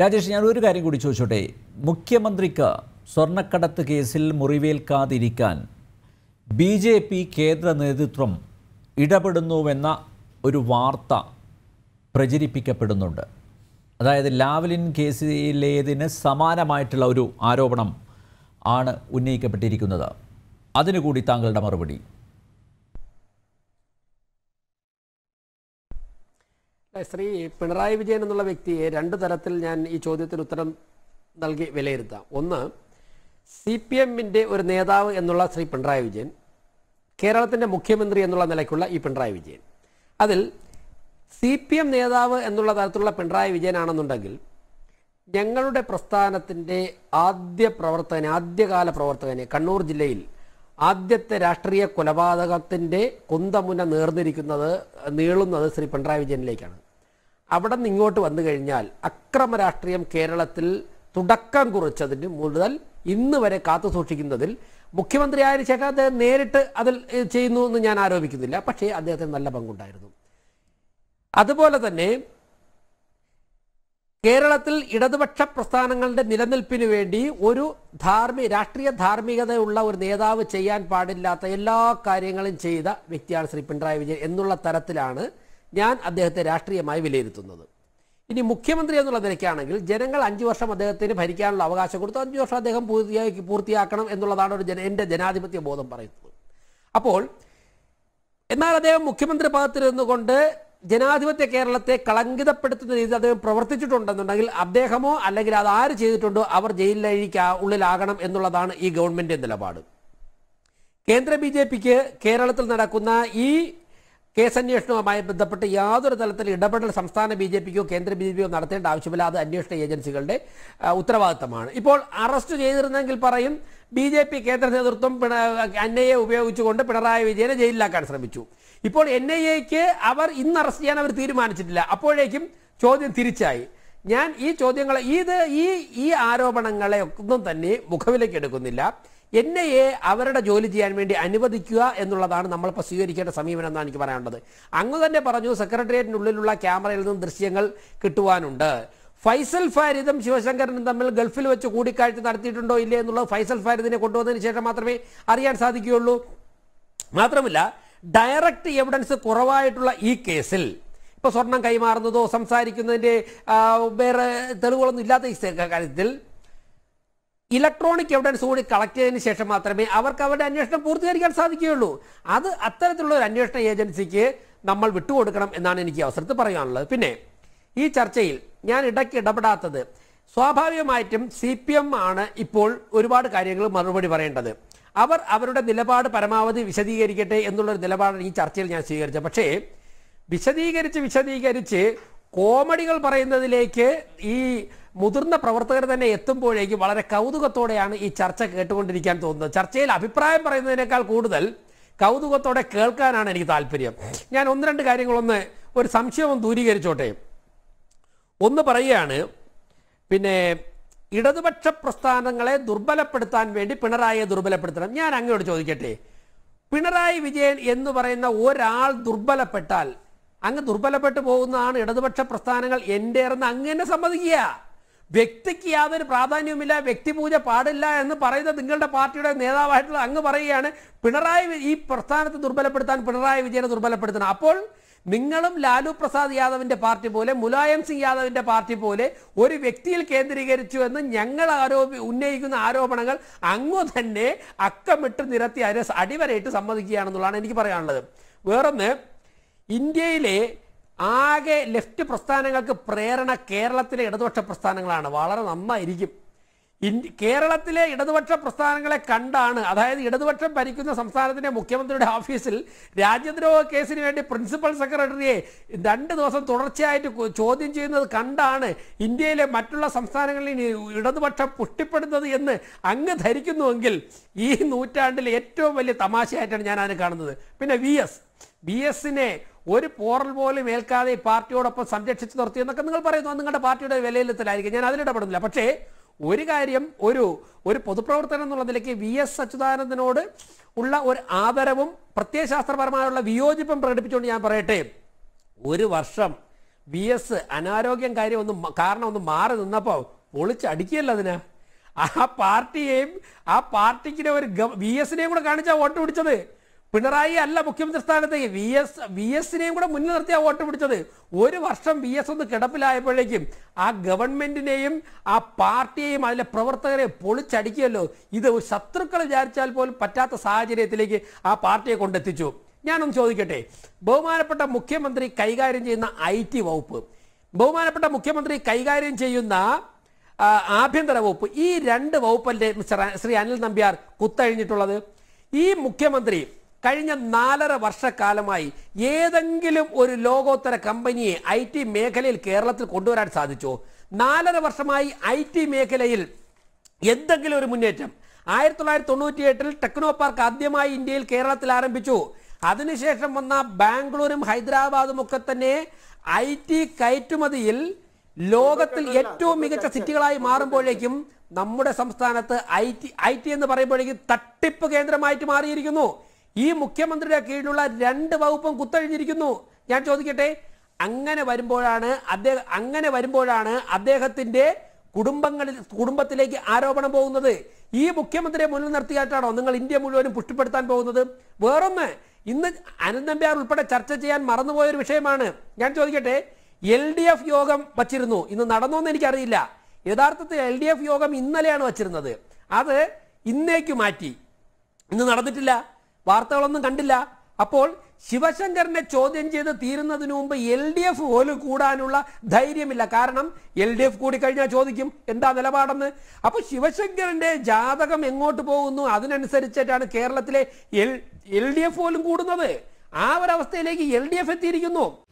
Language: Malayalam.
രാജേഷ് ഞാൻ ഒരു കാര്യം കൂടി ചോദിച്ചോട്ടെ മുഖ്യമന്ത്രിക്ക് സ്വർണ്ണക്കടത്ത് കേസിൽ മുറിവേൽക്കാതിരിക്കാൻ ബി ജെ പി കേന്ദ്ര നേതൃത്വം ഇടപെടുന്നുവെന്ന ഒരു വാർത്ത പ്രചരിപ്പിക്കപ്പെടുന്നുണ്ട് അതായത് ലാവ്ലിൻ കേസിലേതിന് സമാനമായിട്ടുള്ള ഒരു ആരോപണം ആണ് ഉന്നയിക്കപ്പെട്ടിരിക്കുന്നത് അതിനു കൂടി താങ്കളുടെ മറുപടി ശ്രീ പിണറായി വിജയൻ എന്നുള്ള വ്യക്തിയെ രണ്ട് തരത്തിൽ ഞാൻ ഈ ചോദ്യത്തിന് ഉത്തരം നൽകി വിലയിരുത്താം ഒന്ന് സി പി എമ്മിൻ്റെ ഒരു നേതാവ് എന്നുള്ള ശ്രീ പിണറായി വിജയൻ കേരളത്തിൻ്റെ മുഖ്യമന്ത്രി എന്നുള്ള നിലയ്ക്കുള്ള ഈ പിണറായി വിജയൻ അതിൽ സി പി എം നേതാവ് എന്നുള്ള തരത്തിലുള്ള പിണറായി വിജയനാണെന്നുണ്ടെങ്കിൽ ഞങ്ങളുടെ പ്രസ്ഥാനത്തിൻ്റെ ആദ്യ പ്രവർത്തകനെ ആദ്യകാല പ്രവർത്തകനെ കണ്ണൂർ ജില്ലയിൽ ആദ്യത്തെ രാഷ്ട്രീയ കൊലപാതകത്തിൻ്റെ കുന്തമുന നേർന്നിരിക്കുന്നത് നീളുന്നത് ശ്രീ പിണറായി വിജയനിലേക്കാണ് അവിടെ നിന്ന് ഇങ്ങോട്ട് വന്നു കഴിഞ്ഞാൽ അക്രമ രാഷ്ട്രീയം കേരളത്തിൽ തുടക്കം കുറിച്ചതിന് മുതൽ ഇന്ന് വരെ കാത്തു സൂക്ഷിക്കുന്നതിൽ മുഖ്യമന്ത്രി ആയതിനു ശേഷം അദ്ദേഹം നേരിട്ട് അതിൽ ഏഹ്, ചെയ്യുന്നു എന്ന് ഞാൻ ആരോപിക്കുന്നില്ല പക്ഷേ അദ്ദേഹത്തിന് നല്ല പങ്കുണ്ടായിരുന്നു അതുപോലെ തന്നെ കേരളത്തിൽ ഇടതുപക്ഷ പ്രസ്ഥാനങ്ങളുടെ നിലനിൽപ്പിന് വേണ്ടി ഒരു ധാർമ്മിക രാഷ്ട്രീയ ധാർമ്മികതയുള്ള ഒരു നേതാവ് ചെയ്യാൻ പാടില്ലാത്ത എല്ലാ കാര്യങ്ങളും ചെയ്ത വ്യക്തിയാണ് ശ്രീ പിണറായി വിജയൻ എന്നുള്ള തരത്തിലാണ് ഞാൻ അദ്ദേഹത്തെ രാഷ്ട്രീയമായി വിലയിരുത്തുന്നത് ഇനി മുഖ്യമന്ത്രി എന്നുള്ള നിലയ്ക്കാണെങ്കിൽ ജനങ്ങൾ അഞ്ചു വർഷം അദ്ദേഹത്തിന് ഭരിക്കാനുള്ള അവകാശം കൊടുത്തു അഞ്ചു വർഷം അദ്ദേഹം പൂർത്തിയാക്കി പൂർത്തിയാക്കണം എന്നുള്ളതാണ് ഒരു ജന എൻ്റെ ജനാധിപത്യ ബോധം പറയുന്നത് അപ്പോൾ എന്നാൽ അദ്ദേഹം മുഖ്യമന്ത്രി പദത്തിൽ കൊണ്ട് ജനാധിപത്യ കേരളത്തെ കളങ്കിതപ്പെടുത്തുന്ന രീതിയിൽ അദ്ദേഹം പ്രവർത്തിച്ചിട്ടുണ്ടെന്നുണ്ടെങ്കിൽ അദ്ദേഹമോ അല്ലെങ്കിൽ അത് ആര് ചെയ്തിട്ടുണ്ടോ അവർ ജയിലിലേക്ക് ഉള്ളിലാകണം എന്നുള്ളതാണ് ഈ ഗവൺമെന്റ് നിലപാട് കേന്ദ്ര ബി ജെ പിക്ക് കേരളത്തിൽ നടക്കുന്ന ഈ കേസന്വേഷണവുമായി ബന്ധപ്പെട്ട് യാതൊരു തലത്തിൽ ഇടപെടൽ സംസ്ഥാന ബി ജെ പിക്കോ കേന്ദ്ര ബി ജെ പിക്കോ നടത്തേണ്ട ആവശ്യമില്ല അത് അന്വേഷണ ഏജൻസികളുടെ ആ, ഉത്തരവാദിത്തമാണ് ഇപ്പോൾ അറസ്റ്റ് ചെയ്തിരുന്നെങ്കിൽ പറയും ബി ജെ പി കേന്ദ്ര നേതൃത്വം എൻ ഐ എ ഉപയോഗിച്ചുകൊണ്ട് പിണറായി വിജയനെ ജയിലിലാക്കാൻ ശ്രമിച്ചു ഇപ്പോൾ എൻ ഐ എക്ക് അവർ ഇന്ന് അറസ്റ്റ് ചെയ്യാൻ അവർ തീരുമാനിച്ചിട്ടില്ല അപ്പോഴേക്കും ചോദ്യം തിരിച്ചായി ഞാൻ ഈ ചോദ്യങ്ങളെ ഇത് ഈ ഈ ആരോപണങ്ങളെ ഒന്നും തന്നെ മുഖവിലേക്ക് എടുക്കുന്നില്ല എൻ ഐ എ അവരുടെ ജോലി ചെയ്യാൻ വേണ്ടി അനുവദിക്കുക എന്നുള്ളതാണ് നമ്മളിപ്പോൾ സ്വീകരിക്കേണ്ട സമീപനം എന്നാണ് എനിക്ക് പറയാനുള്ളത് അങ്ങ് തന്നെ പറഞ്ഞു സെക്രട്ടേറിയറ്റിനുള്ളിലുള്ള ക്യാമറയിൽ നിന്നും ദൃശ്യങ്ങൾ കിട്ടുവാനുണ്ട് ഫൈസൽ ഫാരിദും ശിവശങ്കരനും തമ്മിൽ ഗൾഫിൽ വെച്ച് കൂടിക്കാഴ്ച നടത്തിയിട്ടുണ്ടോ ഇല്ലേ എന്നുള്ളത് ഫൈസൽ ഫാരിദിനെ കൊണ്ടുവന്നതിന് ശേഷം മാത്രമേ അറിയാൻ സാധിക്കുകയുള്ളൂ മാത്രമല്ല ഡയറക്റ്റ് എവിഡൻസ് കുറവായിട്ടുള്ള ഈ കേസിൽ ഇപ്പൊ സ്വർണം കൈമാറുന്നതോ സംസാരിക്കുന്നതിന്റെ ആ, വേറെ തെളിവുകളൊന്നും ഇല്ലാത്ത ഈ സ- കാര്യത്തിൽ ഇലക്ട്രോണിക് എവിഡൻസ് കൂടി കളക്ട് ചെയ്തതിന് ശേഷം മാത്രമേ അവർക്ക് അവരുടെ അന്വേഷണം പൂർത്തീകരിക്കാൻ സാധിക്കുകയുള്ളൂ അത് അത്തരത്തിലുള്ള ഒരു അന്വേഷണ ഏജൻസിക്ക് നമ്മൾ വിട്ടുകൊടുക്കണം എന്നാണ് എനിക്ക് ഈ അവസരത്തിൽ പറയാനുള്ളത് പിന്നെ ഈ ചർച്ചയിൽ ഞാൻ ഇടയ്ക്ക് ഇടപെടാത്തത് സ്വാഭാവികമായിട്ടും സി പി എം ആണ് ഇപ്പോൾ ഒരുപാട് കാര്യങ്ങൾ മറുപടി പറയേണ്ടത് അവർ അവരുടെ നിലപാട് പരമാവധി വിശദീകരിക്കട്ടെ എന്നുള്ളൊരു നിലപാടാണ് ഈ ചർച്ചയിൽ ഞാൻ സ്വീകരിച്ചത് പക്ഷേ വിശദീകരിച്ച് വിശദീകരിച്ച് കോമഡികൾ പറയുന്നതിലേക്ക് ഈ മുതിർന്ന പ്രവർത്തകർ തന്നെ എത്തുമ്പോഴേക്കും വളരെ കൗതുകത്തോടെയാണ് ഈ ചർച്ച കേട്ടുകൊണ്ടിരിക്കാൻ തോന്നുന്നത് ചർച്ചയിൽ അഭിപ്രായം പറയുന്നതിനേക്കാൾ കൂടുതൽ കൗതുകത്തോടെ കേൾക്കാനാണ് എനിക്ക് താല്പര്യം ഞാൻ ഒന്ന് രണ്ട് കാര്യങ്ങളൊന്ന് ഒരു സംശയവും ദൂരീകരിച്ചോട്ടെ ഒന്ന് പറയുകയാണ് പിന്നെ ഇടതുപക്ഷ പ്രസ്ഥാനങ്ങളെ ദുർബലപ്പെടുത്താൻ വേണ്ടി പിണറായിയെ ദുർബലപ്പെടുത്തണം ഞാൻ അങ്ങോട്ട് ചോദിക്കട്ടെ പിണറായി വിജയൻ എന്ന് പറയുന്ന ഒരാൾ ദുർബലപ്പെട്ടാൽ അങ്ങ് ദുർബലപ്പെട്ടു പോകുന്നതാണ് ഇടതുപക്ഷ പ്രസ്ഥാനങ്ങൾ എൻ്റെ എന്ന് അങ്ങനെ സമ്മതിക്കുക വ്യക്തിക്ക് യാതൊരു പ്രാധാന്യവുമില്ല വ്യക്തിപൂജ പാടില്ല എന്ന് പറയുന്ന നിങ്ങളുടെ പാർട്ടിയുടെ നേതാവായിട്ടുള്ള അങ്ങ് പറയുകയാണ് പിണറായി വി- ഈ പ്രസ്ഥാനത്തെ ദുർബലപ്പെടുത്താൻ പിണറായി വിജയനെ ദുർബലപ്പെടുത്തണം അപ്പോൾ നിങ്ങളും ലാലു പ്രസാദ് യാദവിന്റെ പാർട്ടി പോലെ മുലായം സിംഗ് യാദവിന്റെ പാർട്ടി പോലെ ഒരു വ്യക്തിയിൽ കേന്ദ്രീകരിച്ചു എന്ന് ഞങ്ങൾ ആരോപി ഉന്നയിക്കുന്ന ആരോപണങ്ങൾ അങ്ങു തന്നെ അക്കമിട്ട് നിരത്തി അതിനെ അടിവരയിട്ട് സമ്മതിക്കുകയാണെന്നുള്ളതാണ് എനിക്ക് പറയാനുള്ളത് വേറൊന്ന് ഇന്ത്യയിലെ ആകെ ലെഫ്റ്റ് പ്രസ്ഥാനങ്ങൾക്ക് പ്രേരണ കേരളത്തിലെ ഇടതുപക്ഷ പ്രസ്ഥാനങ്ങളാണ് വളരെ നന്നായിരിക്കും ഇന്ത്യ കേരളത്തിലെ ഇടതുപക്ഷ പ്രസ്ഥാനങ്ങളെ കണ്ടാണ് അതായത് ഇടതുപക്ഷം ഭരിക്കുന്ന സംസ്ഥാനത്തിന്റെ മുഖ്യമന്ത്രിയുടെ ഓഫീസിൽ രാജ്യദ്രോഹ കേസിന് വേണ്ടി പ്രിൻസിപ്പൽ സെക്രട്ടറിയെ രണ്ട് ദിവസം തുടർച്ചയായിട്ട് കു- ചോദ്യം ചെയ്യുന്നത് കണ്ടാണ് ഇന്ത്യയിലെ മറ്റുള്ള സംസ്ഥാനങ്ങളിൽ ഈ ഇടതുപക്ഷം പുഷ്ടിപ്പെടുന്നത് എന്ന് അങ്ങ് ധരിക്കുന്നുവെങ്കിൽ ഈ നൂറ്റാണ്ടിൽ ഏറ്റവും വലിയ തമാശയായിട്ടാണ് ഞാൻ അതിനെ കാണുന്നത് പിന്നെ വി എസ് ബി എസിനെ ഒരു പോറൽ പോലും ഏൽക്കാതെ ഈ പാർട്ടിയോടൊപ്പം സംരക്ഷിച്ച് നിർത്തി എന്നൊക്കെ നിങ്ങൾ പറയുന്നു അത് നിങ്ങളുടെ പാർട്ടിയുടെ വിലയിരുത്തലായിരിക്കും ഞാൻ അതിലിടപെടുന്നില്ല പക്ഷേ ഒരു കാര്യം ഒരു ഒരു പൊതുപ്രവർത്തനം എന്നുള്ള നിലയ്ക്ക് വി എസ് അച്യുതാനന്ദനോട് ഉള്ള ഒരു ആദരവും പ്രത്യയശാസ്ത്രപരമായുള്ള വിയോജിപ്പും പ്രകടിപ്പിച്ചുകൊണ്ട് ഞാൻ പറയട്ടെ ഒരു വർഷം വി എസ് അനാരോഗ്യം കാര്യം ഒന്ന് മ- കാരണം ഒന്ന് മാറി നിന്നപ്പോ പൊളിച്ചടിക്കുകയല്ല അതിന് ആ പാർട്ടിയെയും ആ പാർട്ടിക്കിനെ ഒരു വി എസിനെയും കൂടെ കാണിച്ചാ വോട്ട് പിടിച്ചത് പിണറായി അല്ല മുഖ്യമന്ത്രി സ്ഥാനത്തേക്ക് വി എസ് വി എസിനെയും കൂടെ മുന്നിൽ നിർത്തിയാ വോട്ട് പിടിച്ചത് ഒരു വർഷം വി എസ് ഒന്ന് കിടപ്പിലായപ്പോഴേക്കും ആ ഗവൺമെന്റിനെയും ആ പാർട്ടിയെയും അതിലെ പ്രവർത്തകരെ പൊളിച്ചടിക്കുകയല്ലോ ഇത് ശത്രുക്കൾ വിചാരിച്ചാൽ പോലും പറ്റാത്ത സാഹചര്യത്തിലേക്ക് ആ പാർട്ടിയെ കൊണ്ടെത്തിച്ചു ഞാനൊന്ന് ചോദിക്കട്ടെ ബഹുമാനപ്പെട്ട മുഖ്യമന്ത്രി കൈകാര്യം ചെയ്യുന്ന ഐ ടി വകുപ്പ് ബഹുമാനപ്പെട്ട മുഖ്യമന്ത്രി കൈകാര്യം ചെയ്യുന്ന ആ, ആഭ്യന്തര വകുപ്പ് ഈ രണ്ട് വകുപ്പല്ലേ മിസ്റ്റർ അ- ശ്രീ അനിൽ നമ്പ്യാർ കുത്തഴിഞ്ഞിട്ടുള്ളത് ഈ മുഖ്യമന്ത്രി കഴിഞ്ഞ നാലര വർഷക്കാലമായി ഏതെങ്കിലും ഒരു ലോകോത്തര കമ്പനിയെ ഐ ടി മേഖലയിൽ കേരളത്തിൽ കൊണ്ടുവരാൻ സാധിച്ചോ നാലര വർഷമായി ഐ ടി മേഖലയിൽ എന്തെങ്കിലും ഒരു മുന്നേറ്റം ആയിരത്തി തൊള്ളായിരത്തി തൊണ്ണൂറ്റി എട്ടിൽ ടെക്നോ പാർക്ക് ആദ്യമായി ഇന്ത്യയിൽ കേരളത്തിൽ ആരംഭിച്ചു അതിനുശേഷം വന്ന ബാംഗ്ലൂരും ഹൈദരാബാദും ഒക്കെ തന്നെ ഐ ടി കയറ്റുമതിയിൽ ലോകത്തിൽ ഏറ്റവും മികച്ച സിറ്റികളായി മാറുമ്പോഴേക്കും നമ്മുടെ സംസ്ഥാനത്ത് ഐ ടി ഐ ടി എന്ന് പറയുമ്പോഴേക്കും തട്ടിപ്പ് കേന്ദ്രമായിട്ട് മാറിയിരിക്കുന്നു ഈ മുഖ്യമന്ത്രിയുടെ കീഴിലുള്ള രണ്ട് വകുപ്പും കുത്തഴിഞ്ഞിരിക്കുന്നു ഞാൻ ചോദിക്കട്ടെ അങ്ങനെ വരുമ്പോഴാണ് അദ്ദേഹം അങ്ങനെ വരുമ്പോഴാണ് അദ്ദേഹത്തിന്റെ കുടുംബങ്ങളിൽ കുടുംബത്തിലേക്ക് ആരോപണം പോകുന്നത് ഈ മുഖ്യമന്ത്രിയെ മുന്നിൽ നിർത്തിയായിട്ടാണോ നിങ്ങൾ ഇന്ത്യ മുഴുവനും പുഷ്ടിപ്പെടുത്താൻ പോകുന്നത് വേറൊന്ന് ഇന്ന് അനന്തമ്പ്യാർ ഉൾപ്പെടെ ചർച്ച ചെയ്യാൻ മറന്നുപോയ ഒരു വിഷയമാണ് ഞാൻ ചോദിക്കട്ടെ എൽ ഡി എഫ് യോഗം വച്ചിരുന്നു ഇന്ന് നടന്നോ എന്ന് എനിക്കറിയില്ല യഥാർത്ഥത്തിൽ എൽ ഡി എഫ് യോഗം ഇന്നലെയാണ് വച്ചിരുന്നത് അത് ഇന്നേക്ക് മാറ്റി ഇന്ന് നടന്നിട്ടില്ല വാർത്തകളൊന്നും കണ്ടില്ല അപ്പോൾ ശിവശങ്കറിനെ ചോദ്യം ചെയ്ത് തീരുന്നതിന് മുമ്പ് എൽ ഡി എഫ് പോലും കൂടാനുള്ള ധൈര്യമില്ല കാരണം എൽ ഡി എഫ് കൂടി കഴിഞ്ഞാൽ ചോദിക്കും എന്താ നിലപാടെന്ന് അപ്പൊ ശിവശങ്കറിന്റെ ജാതകം എങ്ങോട്ട് പോകുന്നു അതിനനുസരിച്ചിട്ടാണ് കേരളത്തിലെ എൽ എൽ ഡി എഫ് പോലും കൂടുന്നത് ആ ഒരവസ്ഥയിലേക്ക് എൽ ഡി എഫ് എത്തിയിരിക്കുന്നു